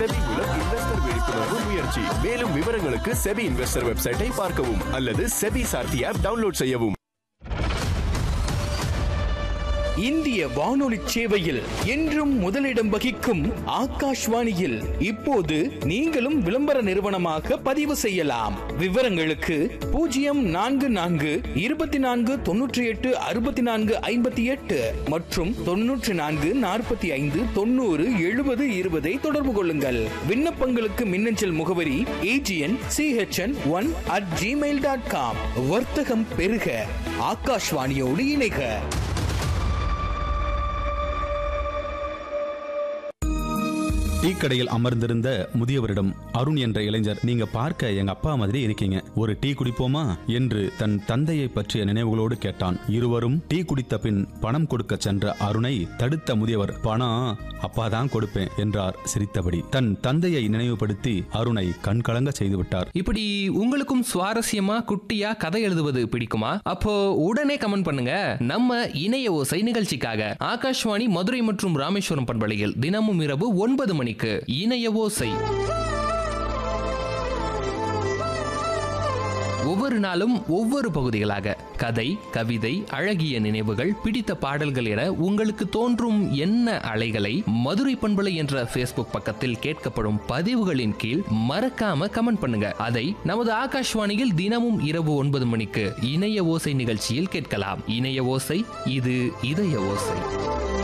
SEBI மூலம் investor விழிப்புணர்வு முயற்சி மேலும் விவரங்களுக்கு செபி இன்வெஸ்டர் வெப்சைட்டை பார்க்கவும் அல்லது செபி சார்த்தி ஆப் டவுன்லோட் செய்யவும் இந்திய வானொலி சேவையில் என்றும் முதலிடம் வகிக்கும் ஆகாஷ்வாணியில் இப்போது நீங்களும் விளம்பர நிறுவனமாக பதிவு செய்யலாம் விவரங்களுக்கு பூஜ்ஜியம் நான்கு நான்கு இருபத்தி நான்கு தொன்னூற்றி எட்டு அறுபத்தி நான்கு ஐம்பத்தி எட்டு மற்றும் தொன்னூற்றி நான்கு நாற்பத்தி ஐந்து தொண்ணூறு எழுபது இருபதை தொடர்பு கொள்ளுங்கள் விண்ணப்பங்களுக்கு மின்னஞ்சல் முகவரி AGN CHN one at Gmail dot com வர்த்தகம் பெருக ஆகாஷ்வாணியோடு இணைக டீ கடையில் அமர்ந்திருந்த முதியவரிடம் அருண் என்ற இளைஞர் நீங்க பார்க்க எங்க அப்பா மாதிரி இருக்கீங்க ஒரு டீ குடிப்போமா என்று தன் தந்தையை பற்றிய நினைவுகளோடு கேட்டான் இருவரும் டீ குடித்த பின் பணம் கொடுக்க சென்ற அருணை தடுத்த முதியவர் பணம் அப்பா தான் கொடுப்பேன் என்றார் சிரித்தபடி தன் தந்தையை நினைவுபடுத்தி அருணை கண்கலங்க செய்துவிட்டார் இப்படி உங்களுக்கும் சுவாரஸ்யமா குட்டியா கதை எழுதுவது பிடிக்குமா அப்போ உடனே கமெண்ட் பண்ணுங்க நம்ம இணைய ஓசை நிகழ்ச்சிக்காக ஆகாஷ்வாணி மதுரை மற்றும் ராமேஸ்வரம் பண்பலையில் தினமும் இரவு ஒன்பது மணிக்கு இணைய ஓசை ஒவ்வொரு நாளும் ஒவ்வொரு பகுதிகளாக கதை கவிதை அழகிய நினைவுகள் பிடித்த பாடல்கள் என உங்களுக்கு தோன்றும் என்ன அலைகளை மதுரை பண்பலை என்ற ஃபேஸ்புக் பக்கத்தில் கேட்கப்படும் பதிவுகளின் கீழ் மறக்காம கமெண்ட் பண்ணுங்க அதை நமது ஆகாஷ்வாணியில் தினமும் இரவு ஒன்பது மணிக்கு இணைய ஓசை நிகழ்ச்சியில் கேட்கலாம் இணைய ஓசை இது இதய ஓசை